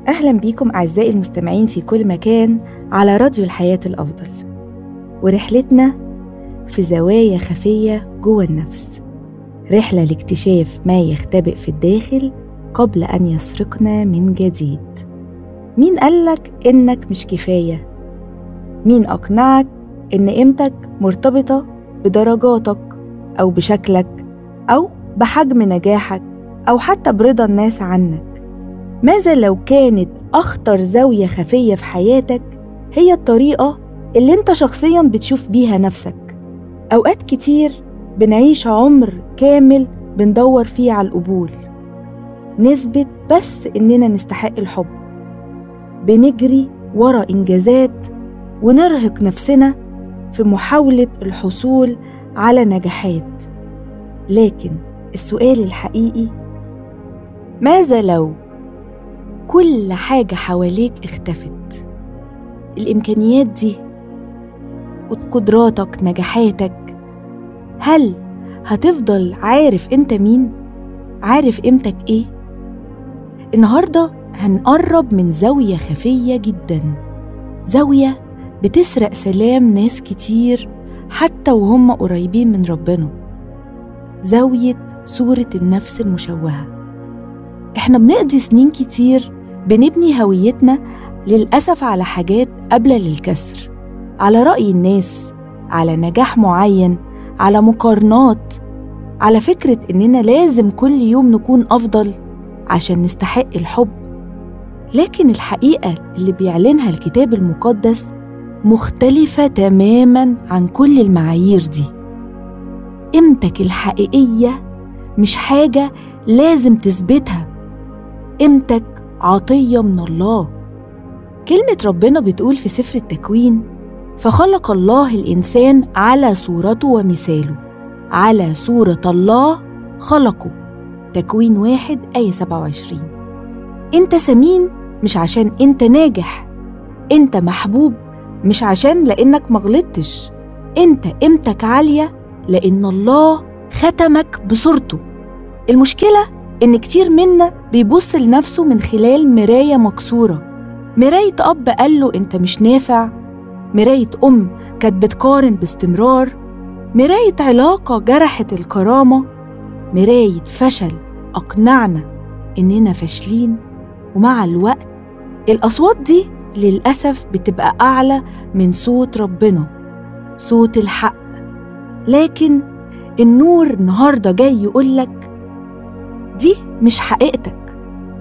أهلا بيكم أعزائي المستمعين في كل مكان على راديو الحياة الأفضل ورحلتنا في زوايا خفية جوه النفس رحلة لاكتشاف ما يختبئ في الداخل قبل أن يسرقنا من جديد مين قالك إنك مش كفاية؟ مين أقنعك إن قيمتك مرتبطة بدرجاتك أو بشكلك أو بحجم نجاحك أو حتى برضا الناس عنك ماذا لو كانت أخطر زاوية خفية في حياتك هي الطريقة اللي أنت شخصياً بتشوف بيها نفسك أوقات كتير بنعيش عمر كامل بندور فيه على القبول نثبت بس إننا نستحق الحب بنجري ورا إنجازات ونرهق نفسنا في محاولة الحصول على نجاحات لكن السؤال الحقيقي ماذا لو كل حاجة حواليك اختفت الإمكانيات دي قدراتك نجاحاتك هل هتفضل عارف انت مين؟ عارف قيمتك ايه؟ النهاردة هنقرب من زاوية خفية جدا زاوية بتسرق سلام ناس كتير حتى وهم قريبين من ربنا زاوية صورة النفس المشوهة احنا بنقضي سنين كتير بنبني هويتنا للأسف على حاجات قابلة للكسر على رأي الناس على نجاح معين على مقارنات على فكرة إننا لازم كل يوم نكون أفضل عشان نستحق الحب لكن الحقيقة اللي بيعلنها الكتاب المقدس مختلفة تماماً عن كل المعايير دي قيمتك الحقيقية مش حاجة لازم تثبتها قيمتك عطية من الله كلمة ربنا بتقول في سفر التكوين فخلق الله الإنسان على صورته ومثاله على صورة الله خلقه تكوين واحد آية 27 أنت سمين مش عشان أنت ناجح أنت محبوب مش عشان لأنك مغلطتش أنت قيمتك عالية لأن الله ختمك بصورته المشكلة إن كتير منا بيبص لنفسه من خلال مراية مكسورة مراية أب قال له أنت مش نافع مراية أم كانت بتقارن باستمرار مراية علاقة جرحت الكرامة مراية فشل أقنعنا إننا فاشلين ومع الوقت الأصوات دي للأسف بتبقى أعلى من صوت ربنا صوت الحق لكن النور النهارده جاي يقولك دي مش حقيقتك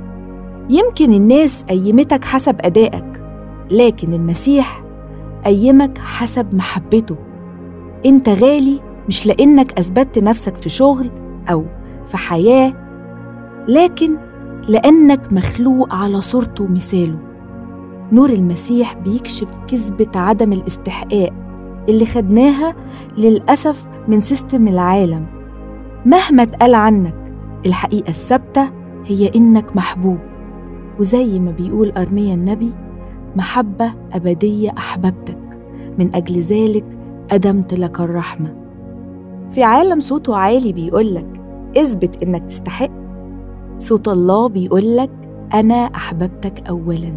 يمكن الناس قيمتك حسب أدائك لكن المسيح قيمك حسب محبته انت غالي مش لأنك أثبتت نفسك في شغل أو في حياة لكن لأنك مخلوق على صورته ومثاله نور المسيح بيكشف كذبة عدم الاستحقاق اللي خدناها للأسف من سيستم العالم مهما اتقال عنك الحقيقة الثابتة هي إنك محبوب وزي ما بيقول أرميا النبي محبة أبدية أحببتك من أجل ذلك أدمت لك الرحمة في عالم صوته عالي بيقولك اثبت إنك تستحق صوت الله بيقولك أنا أحببتك أولاً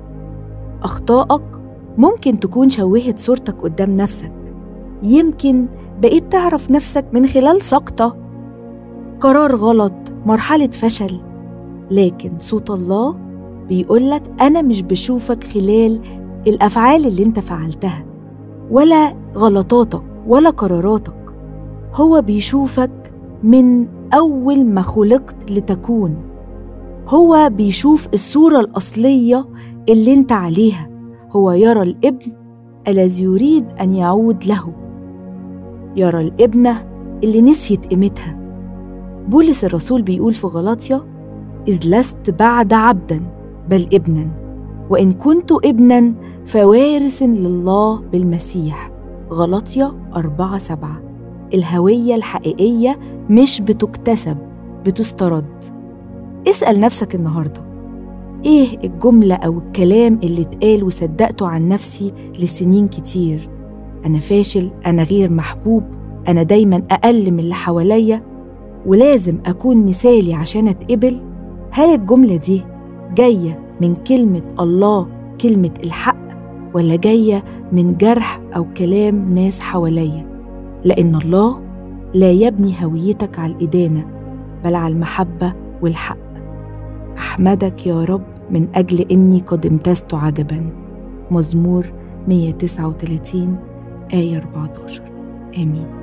أخطائك ممكن تكون شوهت صورتك قدام نفسك يمكن بقيت تعرف نفسك من خلال سقطة قرار غلط مرحلة فشل لكن صوت الله بيقولك أنا مش بشوفك خلال الأفعال اللي أنت فعلتها ولا غلطاتك ولا قراراتك هو بيشوفك من أول ما خلقت لتكون هو بيشوف الصورة الأصلية اللي أنت عليها هو يرى الابن الذي يريد أن يعود له يرى الابنة اللي نسيت قيمتها بولس الرسول بيقول في غلاطيا إذ لست بعد عبدا بل ابنا وإن كنت ابنا فوارث لله بالمسيح غلاطيا أربعة سبعة الهوية الحقيقية مش بتكتسب بتسترد اسأل نفسك النهارده إيه الجملة أو الكلام اللي اتقال وصدقته عن نفسي لسنين كتير أنا فاشل أنا غير محبوب أنا دايما أقل من اللي حواليا ولازم أكون مثالي عشان أتقبل هل الجملة دي جاية من كلمة الله كلمة الحق ولا جاية من جرح أو كلام ناس حواليا لأن الله لا يبني هويتك على الإدانة بل على المحبة والحق أحمدك يا رب من أجل إني قد امتزت عجبا مزمور 139 آية 14 آمين